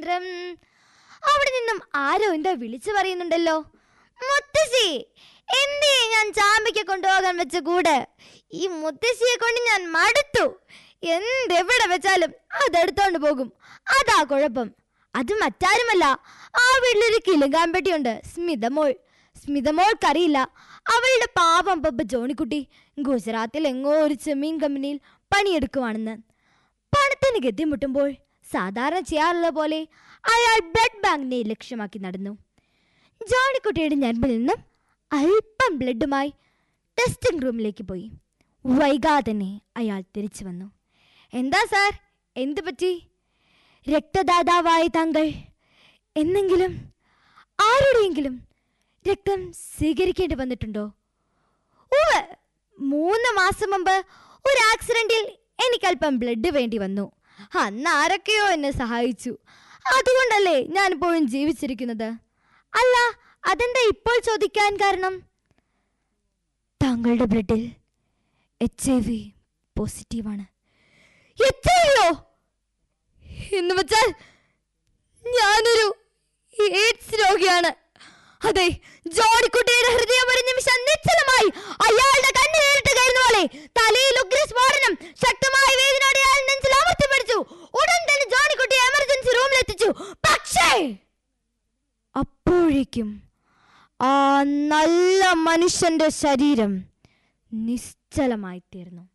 കേന്ദ്രം അവിടെ നിന്നും ആരോ എന്തോ വിളിച്ചു പറയുന്നുണ്ടല്ലോ മുത്തശ്ശി എന്തേ ഞാൻ ചാമ്പയ്ക്ക് കൊണ്ടുപോകാൻ വെച്ച കൂട് ഈ മുത്തശ്ശിയെ കൊണ്ട് ഞാൻ മടുത്തു എന്തെവിടെ വെച്ചാലും അതെടുത്തോണ്ട് പോകും അതാ കുഴപ്പം അത് മറ്റാരുമല്ല ആ വീട്ടിലൊരു കിലുങ്കാമ്പെട്ടിയുണ്ട് സ്മിതമോൾ സ്മിതമോൾക്കറിയില്ല അവളുടെ പാപം പപ്പ ജോണിക്കുട്ടി ഗുജറാത്തിൽ എങ്ങോ ഒരു ചെമ്മീൻ കമ്പനിയിൽ പണിയെടുക്കുവാണെന്ന് പണത്തിന് ഗതിമുട്ടുമ്പോൾ സാധാരണ ചെയ്യാറുള്ള പോലെ അയാൾ ബ്ലഡ് ബാങ്കിനെ ലക്ഷ്യമാക്കി നടന്നു ജോണിക്കുട്ടിയുടെ ഞരമ്പിൽ നിന്നും അല്പം ബ്ലഡുമായി ടെസ്റ്റിംഗ് റൂമിലേക്ക് പോയി വൈകാതെ തന്നെ അയാൾ തിരിച്ചു വന്നു എന്താ സാർ എന്തു പറ്റി രക്തദാതാവായ താങ്കൾ എന്നെങ്കിലും ആരുടെയെങ്കിലും രക്തം സ്വീകരിക്കേണ്ടി വന്നിട്ടുണ്ടോ ഉവ്വ് മൂന്ന് മാസം മുമ്പ് ഒരു ആക്സിഡന്റിൽ എനിക്കല്പം ബ്ലഡ് വേണ്ടി വന്നു അന്ന് ആരൊക്കെയോ എന്നെ സഹായിച്ചു അതുകൊണ്ടല്ലേ ഞാനിപ്പോഴും ജീവിച്ചിരിക്കുന്നത് അല്ല അതെന്താ ഇപ്പോൾ ചോദിക്കാൻ കാരണം താങ്കളുടെ ബ്ലഡിൽ എച്ച് ഐ വി പോസിറ്റീവാണ് എച്ച് ഐ വിയോ എന്ന് വെച്ചാൽ ഞാനൊരു എയ്ഡ്സ് രോഗിയാണ് അതെ ജോഡിക്കുട്ടിയുടെ ഹൃദയം ഒരു നിമിഷം നിശ്ചലമായി അയാളുടെ കണ്ണ് നേരിട്ട് കയറുന്ന പോലെ തലയിൽ ഉഗ്രസ്ഫോടനം ശക്തമായ വേദനയോടെ അയാൾ നെഞ്ചിൽ അമർത്തി പിടിച്ചു ഉടൻ തന്നെ ജോണിക്കുട്ടിയെ എമർജൻസി റൂമിൽ എത്തിച്ചു പക്ഷേ അപ്പോഴേക്കും ആ നല്ല മനുഷ്യന്റെ ശരീരം നിശ്ചലമായി തീർന്നു